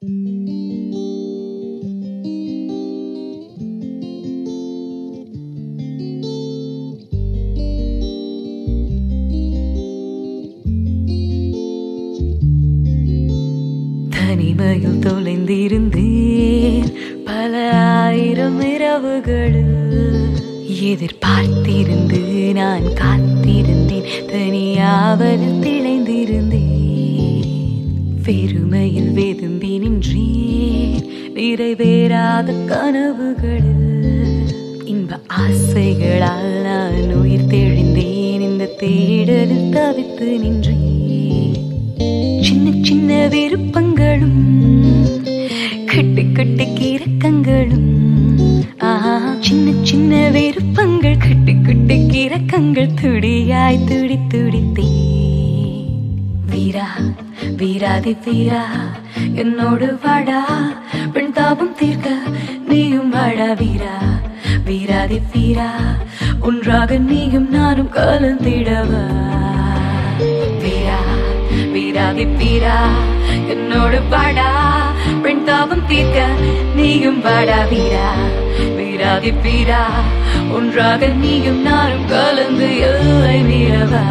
தனிமையில் தொலைந்திருந்தேன் பல ஆயிரம் இரவுகளில் எதிர்பார்த்திருந்து நான் காத்திருந்தேன் தனியாவலில் திளைந்திருந்தேன் வெறுமையில் வெதும்பி நின்றேன் நிறைவேறாத கனவுகளில் இன்ப ஆசைகளால் நான் உயிர் தெழுந்தேன் இந்த தேடலில் தவித்து நின்றேன் சின்ன சின்ன விருப்பங்களும் கட்டு கட்டு கிறக்கங்களும் ஆஹா சின்ன சின்ன விருப்பங்கள் கட்டு கட்டு கிறக்கங்கள் துடியாய் துடி துடித்தே வீரா வீராதி வீரா என்னோடு வாடா பெண் தாபம் தீர்க்க நீயும் வாடா வீரா வீராதி வீரா ஒன்றாக நீயும் நானும் கலந்திடவா வீரா வீராதி வீரா என்னோடு வாடா பெண் தாபம் தீர்க்க நீயும் வாடா வீரா வீராதி வீரா ஒன்றாக நீயும் நானும் கலந்து எல்லை மீறவா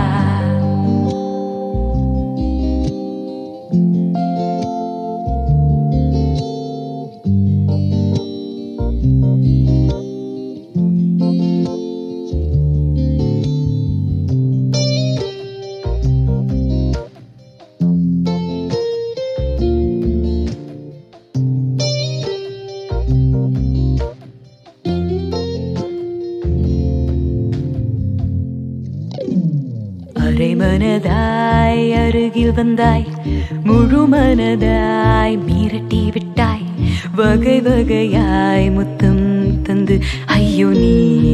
அரை மனதாய் அருகில் வந்தாய் முழு மனதாய் மிரட்டி விட்டாய் வகை வகையாய் முத்தம் தந்து ஐயோ நீ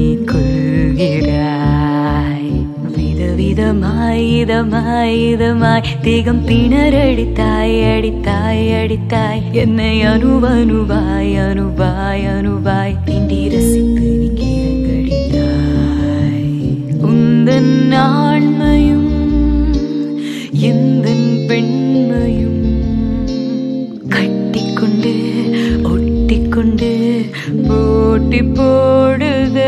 கொள்கிறாய் விதவிதமாய் இதமாய் இதமாய் தேகம் திணறடித்தாய் அடித்தாய் அடித்தாய் என்னை அணுவனுவாய் அணுவாய் அணுவாய் பிண்டி ரசித்து நீ கீழங்கடித்தாய் உந்தன் ஆண்மையும் எந்தன் பெண்மையும் கட்டிக்கொண்டு ஒட்டிக்கொண்டு போட்டி போடுதே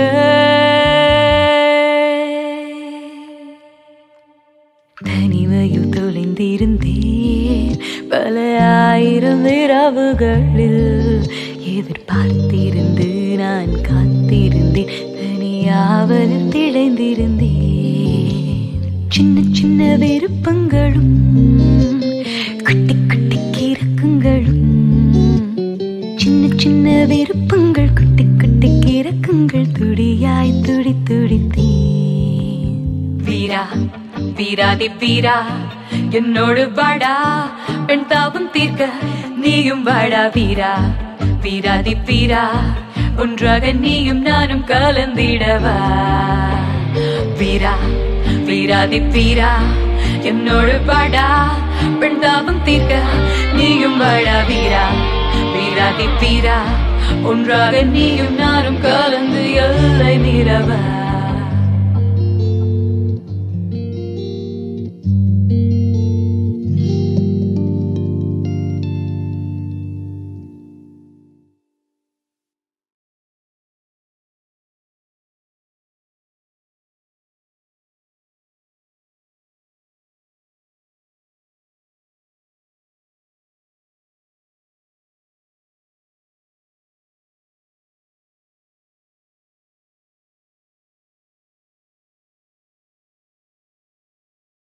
தனிமையில் தொலைந்திருந்தேன் பல ஆயிரம் இரவுகளில் எதிர்பார்த்திருந்து நான் காத்திருந்தேன் தனியாவலில் திளைந்திருந்தேன் சின்ன சின்ன விருப்பங்களும் குட்டி குட்டி கிறக்கங்களும் சின்ன சின்ன விருப்பங்கள் குட்டி குட்டி கிறக்கங்கள் துடியாய் துடி துடித்தேன் வீரா வீராதி வீரா என்னோடு வாடா பெண் தாபம் தீர்க்க நீயும் வாடா வீரா வீராதி வீரா ஒன்றாக நீயும் நானும் கலந்திடவா வீரா வீராதி வீரா என்னோடு வாடா பெண் தாபம் தீர்க்க நீயும் வாடா வீரா வீராதி வீரா ஒன்றாக நீயும் நானும் கலந்து எல்லை மீறவா